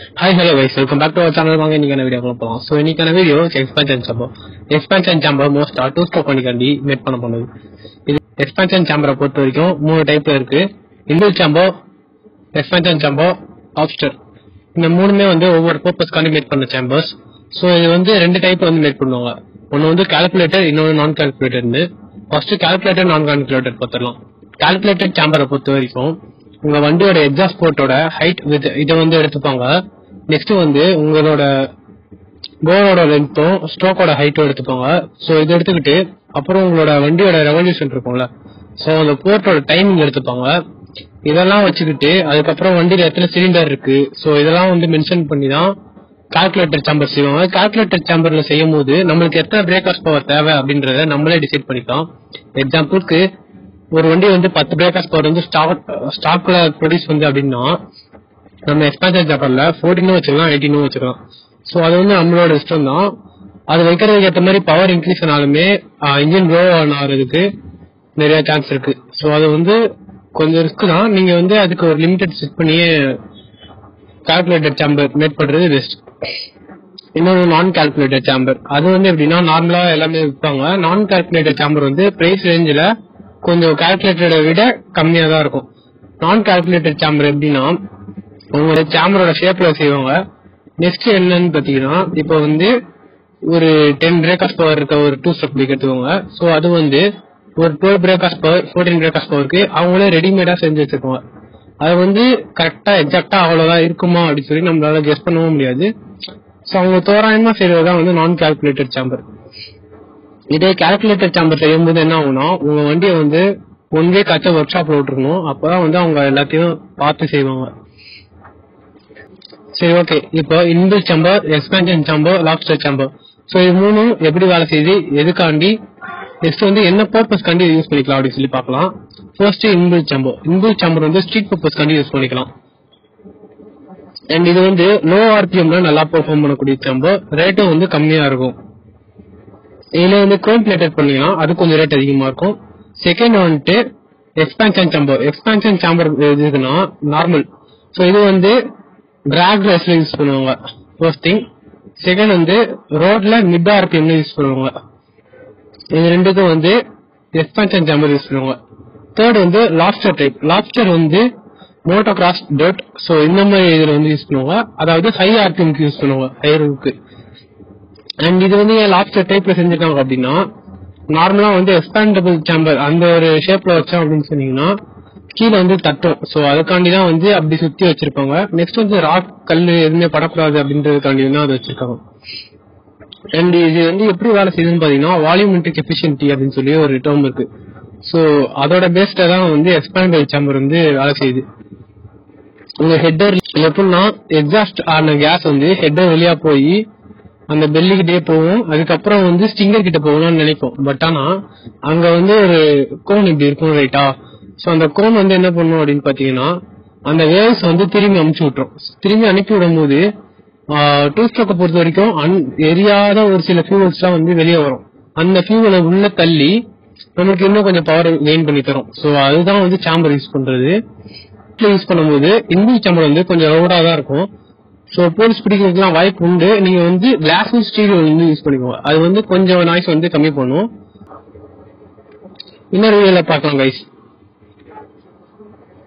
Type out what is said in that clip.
hi hello guys welcome back to our channel வாங்க இன்னைக்கான video போகலாம் ஸோ இன்னைக்கான வீடியோ எக்ஸ்பென்ஷன் சாம்பர் எக்ஸ்பென்ஷன் சாம்பர் மோஸ்டா டூ ஸ்டோக் பண்ணிக்காண்டி மேட் பண்ண போனது இது எக்ஸ்பென்ஷன் சாம்பரை பொறுத்த வரைக்கும் மூணு டைப்ல இருக்கு இண்டில் சாம்போ எக்ஸ்பென்ஷன் சாம்போ ஆப்ஸ்டர் இந்த மூணுமே வந்து ஒவ்வொரு பர்பஸ்க்காண்டி மேட் பண்ண சாம்பர்ஸ் ஸோ இது வந்து ரெண்டு டைப் வந்து மேட் பண்ணுவாங்க ஒன்று வந்து கால்குலேட்டர் இன்னொன்று நான் கால்குலேட்டர்னு ஃபர்ஸ்ட் கால்குலேட்டர் நான் கால்குலேட்டர் பார்த்துடலாம் கால்குலேட்டர் சாம்பரை பொறுத்த வரைக்கும் உங்க வண்டியோட எக்ஸாஸ்ட் போர்ட்டோட ஹைட் வித் இதை வந்து எடுத்துப்பாங்க நெக்ஸ்ட் வந்து உங்களோட போனோட லென்த்தும் ஸ்ட்ரோக்கோட ஹைட்டும் எடுத்துப்பாங்க ஸோ இதை எடுத்துக்கிட்டு அப்புறம் உங்களோட வண்டியோட ரெவல்யூஷன் இருக்கும்ல ஸோ அந்த போர்ட்டோட டைமிங் எடுத்துப்பாங்க இதெல்லாம் வச்சுக்கிட்டு அதுக்கப்புறம் வண்டியில எத்தனை சிலிண்டர் இருக்கு ஸோ இதெல்லாம் வந்து மென்ஷன் பண்ணி தான் கால்குலேட்டர் சாம்பர் செய்வாங்க கால்குலேட்டர் சாம்பர்ல செய்யும் போது நம்மளுக்கு எத்தனை பிரேக்கர்ஸ் பவர் தேவை அப்படின்றத நம்மளே டிசைட் பண்ணிக்கலாம் எக்ஸாம்பிளுக்கு ஒரு வண்டி வந்து பத்து பிரேக்கர்ஸ் பவர் வந்து ஸ்டாக் ஸ்டாக்ல ப்ரொடியூஸ் வந்து அப்படின்னா நம்ம எக்ஸ்பேன்ஷன் சாப்பர்ல ஃபோர்டீனும் வச்சுக்கலாம் எயிட்டீனும் வச்சுக்கலாம் ஸோ அது வந்து நம்மளோட இஷ்டம் தான் அது வைக்கிறதுக்கு ஏற்ற மாதிரி பவர் இன்க்ரீஸ் ஆனாலுமே இன்ஜின் க்ரோ ஆகிறதுக்கு நிறைய சான்ஸ் இருக்கு ஸோ அது வந்து கொஞ்சம் ரிஸ்க் தான் நீங்க வந்து அதுக்கு ஒரு லிமிடெட் செட் பண்ணியே கால்குலேட்டர் சாம்பர் மேட் பண்றது பெஸ்ட் இன்னொன்று நான் கால்குலேட்டர் சாம்பர் அது வந்து எப்படின்னா நார்மலா எல்லாமே விற்பாங்க நான் கால்குலேட்டர் சாம்பர் வந்து பிரைஸ் ரேஞ்சில் கொஞ்சம் கால்குலேட்டரை விட கம்மியாக தான் இருக்கும் நான் கால்குலேட்டர் சாம்பர் எப்படின்னா உங்களோட சாம்பரோட ஷேப்ல செய்வாங்க நெக்ஸ்ட் என்னன்னு பாத்தீங்கன்னா இப்போ வந்து ஒரு டென் பிரேக்கர்ஸ் பவர் இருக்க ஒரு டூ ஸ்டெப் பைக் எடுத்துக்கோங்க ஸோ அது வந்து ஒரு twelve breakers power fourteen breakers பவருக்கு அவங்களே ரெடிமேடா செஞ்சு வச்சிருக்காங்க அது வந்து கரெக்டா எக்ஸாக்டா அவ்வளவுதான் இருக்குமா அப்படின்னு சொல்லி நம்மளால கெஸ் பண்ணவும் முடியாது ஸோ அவங்க தோராயமா செய்யறது தான் வந்து நான் கால்குலேட்டர் சாம்பர் இதே கால்குலேட்டர் சாம்பர் செய்யும் போது என்ன ஆகும்னா உங்க வண்டியை வந்து ஒன் வீக் ஆச்சும் ஒர்க் ஷாப்ல விட்டுருக்கணும் அப்பதான் வந்து அவங்க எல்லாத்தையும் பார்த்து செய்வாங்க சரி ஓகே இப்போ inbuilt chamber expansion chamber lobster chamber so இது மூணும் எப்படி வேலை செய்யுது எதுக்காண்டி நெக்ஸ்ட் வந்து என்ன பர்பஸ் காண்டி யூஸ் பண்ணிக்கலாம் அப்படின்னு சொல்லி பார்க்கலாம் ஃபர்ஸ்ட் இன்பில் சாம்பர் இன்பில் சாம்பர் வந்து ஸ்ட்ரீட் பர்பஸ் காண்டி யூஸ் பண்ணிக்கலாம் அண்ட் இது வந்து லோ ஆர்பிஎம்ல நல்லா பெர்ஃபார்ம் பண்ணக்கூடிய சாம்பர் ரேட்டும் வந்து கம்மியா இருக்கும் இதுல வந்து குரோம் பிளேட்டட் பண்ணிக்கலாம் அது கொஞ்சம் ரேட் அதிகமா இருக்கும் செகண்ட் வந்துட்டு எக்ஸ்பான்ஷன் சாம்பர் எக்ஸ்பான்ஷன் சாம்பர் எதுக்குன்னா நார்மல் ஸோ இது வந்து டிராக் ரேஸ்ல யூஸ் பண்ணுவாங்க ஃபர்ஸ்ட் திங் செகண்ட் வந்து ரோட்ல மிட் ஆர்பிஎம்ல யூஸ் பண்ணுவாங்க இது ரெண்டுக்கும் வந்து எக்ஸ்பான்ஷன் சாம்பர் யூஸ் பண்ணுவாங்க தேர்ட் வந்து லாப்ஸ்டர் டைப் லாப்ஸ்டர் வந்து மோட்டோ கிராஸ் டட் ஸோ இந்த மாதிரி இதுல வந்து யூஸ் பண்ணுவாங்க அதாவது ஹை ஆர்பிஎம்க்கு யூஸ் பண்ணுவாங்க ஹை ரூக்கு அண்ட் இது வந்து ஏன் லாப்ஸ்டர் டைப்ல செஞ்சிருக்காங்க அப்படின்னா நார்மலா வந்து எக்ஸ்பாண்டபிள் சாம்பர் அந்த ஒரு ஷேப்ல வச்சோம் அப்படின்னு சொன்னீங்கன்னா கீழே வந்து தட்டும் ஸோ அதுக்காண்டி தான் வந்து அப்படி சுத்தி வச்சிருப்பாங்க நெக்ஸ்ட் வந்து ராக் கல் எதுவுமே படக்கூடாது அப்படின்றதுக்காண்டி தான் அதை வச்சிருக்காங்க அண்ட் இது வந்து எப்படி வேலை செய்யுதுன்னு பாத்தீங்கன்னா வால்யூமெட்ரிக் எஃபிஷியன்டி அப்படின்னு சொல்லி ஒரு டேர்ம் இருக்கு ஸோ அதோட பேஸ்ட தான் வந்து எக்ஸ்பாண்டபிள் சாம்பர் வந்து வேலை செய்யுது உங்க ஹெட்டர் எப்படின்னா எக்ஸாஸ்ட் ஆன கேஸ் வந்து ஹெட்டர் வழியா போய் அந்த பெல்லிக்கிட்டே போகும் அதுக்கப்புறம் வந்து ஸ்டிங்கர் கிட்ட போகணும்னு நினைப்போம் பட் ஆனா அங்க வந்து ஒரு கோன் இப்படி இருக்கும் ரைட்டா சோ அந்த கோன் வந்து என்ன பண்ணும் அப்படின்னு பாத்தீங்கன்னா அந்த வேவ்ஸ் வந்து திரும்பி அனுப்பிச்சு விட்டுரும் திரும்பி அனுப்பி விடும்போது டூ ஸ்ட்ரோக்கை பொறுத்த வரைக்கும் அன் எரியாத ஒரு சில ஃபியூவல்ஸ் எல்லாம் வந்து வெளியே வரும் அந்த ஃபியூவலை உள்ள தள்ளி நமக்கு இன்னும் கொஞ்சம் பவர் கெயின் பண்ணி தரும் சோ அதுதான் வந்து சாம்பர் யூஸ் பண்றது யூஸ் பண்ணும்போது இந்திய சாம்பர் வந்து கொஞ்சம் ரவுடா தான் இருக்கும் ஸோ போலீஸ் பிடிக்கிறதுக்குலாம் வாய்ப்பு உண்டு நீங்க வந்து கிளாஸ் ஸ்டீரியோ வந்து யூஸ் பண்ணிக்கோங்க அது வந்து கொஞ்சம் நாய்ஸ் வந்து கம்மி பண்ணும் இன்னொரு வீடியோல பார்க்கலாம் கைஸ்